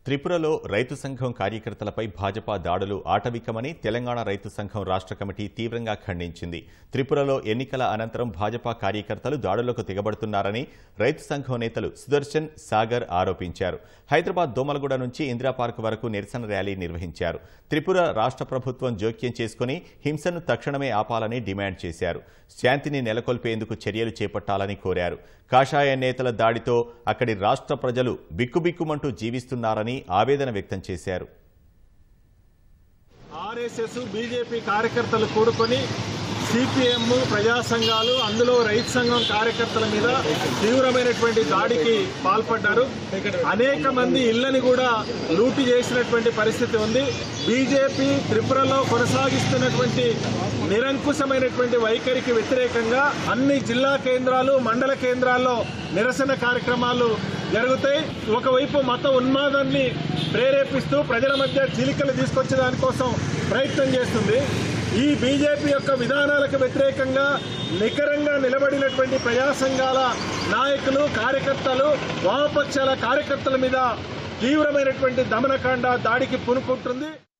త్రిపురలో రైతు సంఘం కార్యకర్తలపై భాజపా దాడులు ఆటవికమని తెలంగాణ రైతు సంఘం రాష్ట్ర కమిటీ తీవ్రంగా ఖండించింది త్రిపురలో ఎన్నికల అనంతరం భాజపా కార్యకర్తలు దాడులకు తెగబడుతున్నారని రైతు సంఘం నేతలు సుదర్శన్ సాగర్ ఆరోపించారు హైదరాబాద్ దోమలగూడ నుంచి ఇందిరా పార్క్ వరకు నిరసన ర్యాలీ నిర్వహించారు త్రిపుర రాష్ట్ర ప్రభుత్వం జోక్యం చేసుకుని హింసను తక్షణమే ఆపాలని డిమాండ్ చేశారు శాంతిని నెలకొల్పేందుకు చర్యలు చేపట్టాలని కోరారు కాషాయ నేతల దాడితో అక్కడి రాష్ట్ర ప్రజలు బిక్కుబిక్కుమంటూ జీవిస్తున్నారని ఆవేదన వ్యక్తం చేశారు ఆర్ఎస్ఎస్ బీజేపీ కార్యకర్తలు కూడుకొని సిపిఎం ప్రజా సంఘాలు అందులో రైతు సంఘం కార్యకర్తల మీద తీవ్రమైనటువంటి దాడికి పాల్పడ్డారు అనేక మంది ఇళ్లని కూడా లూటి చేసినటువంటి పరిస్థితి ఉంది బీజేపీ త్రిపురలో కొనసాగిస్తున్నటువంటి నిరంకుశమైనటువంటి వైఖరికి వ్యతిరేకంగా అన్ని జిల్లా కేంద్రాలు మండల కేంద్రాల్లో నిరసన కార్యక్రమాలు జరుగుతాయి ఒకవైపు మత ఉన్మాదాన్ని ప్రేరేపిస్తూ ప్రజల మధ్య చీలికలు తీసుకొచ్చే దానికోసం ప్రయత్నం చేస్తుంది ఈ బీజేపీ యొక్క విధానాలకు వ్యతిరేకంగా నికరంగా నిలబడినటువంటి ప్రజా సంఘాల నాయకులు కార్యకర్తలు వామపక్షాల కార్యకర్తల మీద తీవ్రమైనటువంటి దమనకాండ దాడికి పూనుకుంటుంది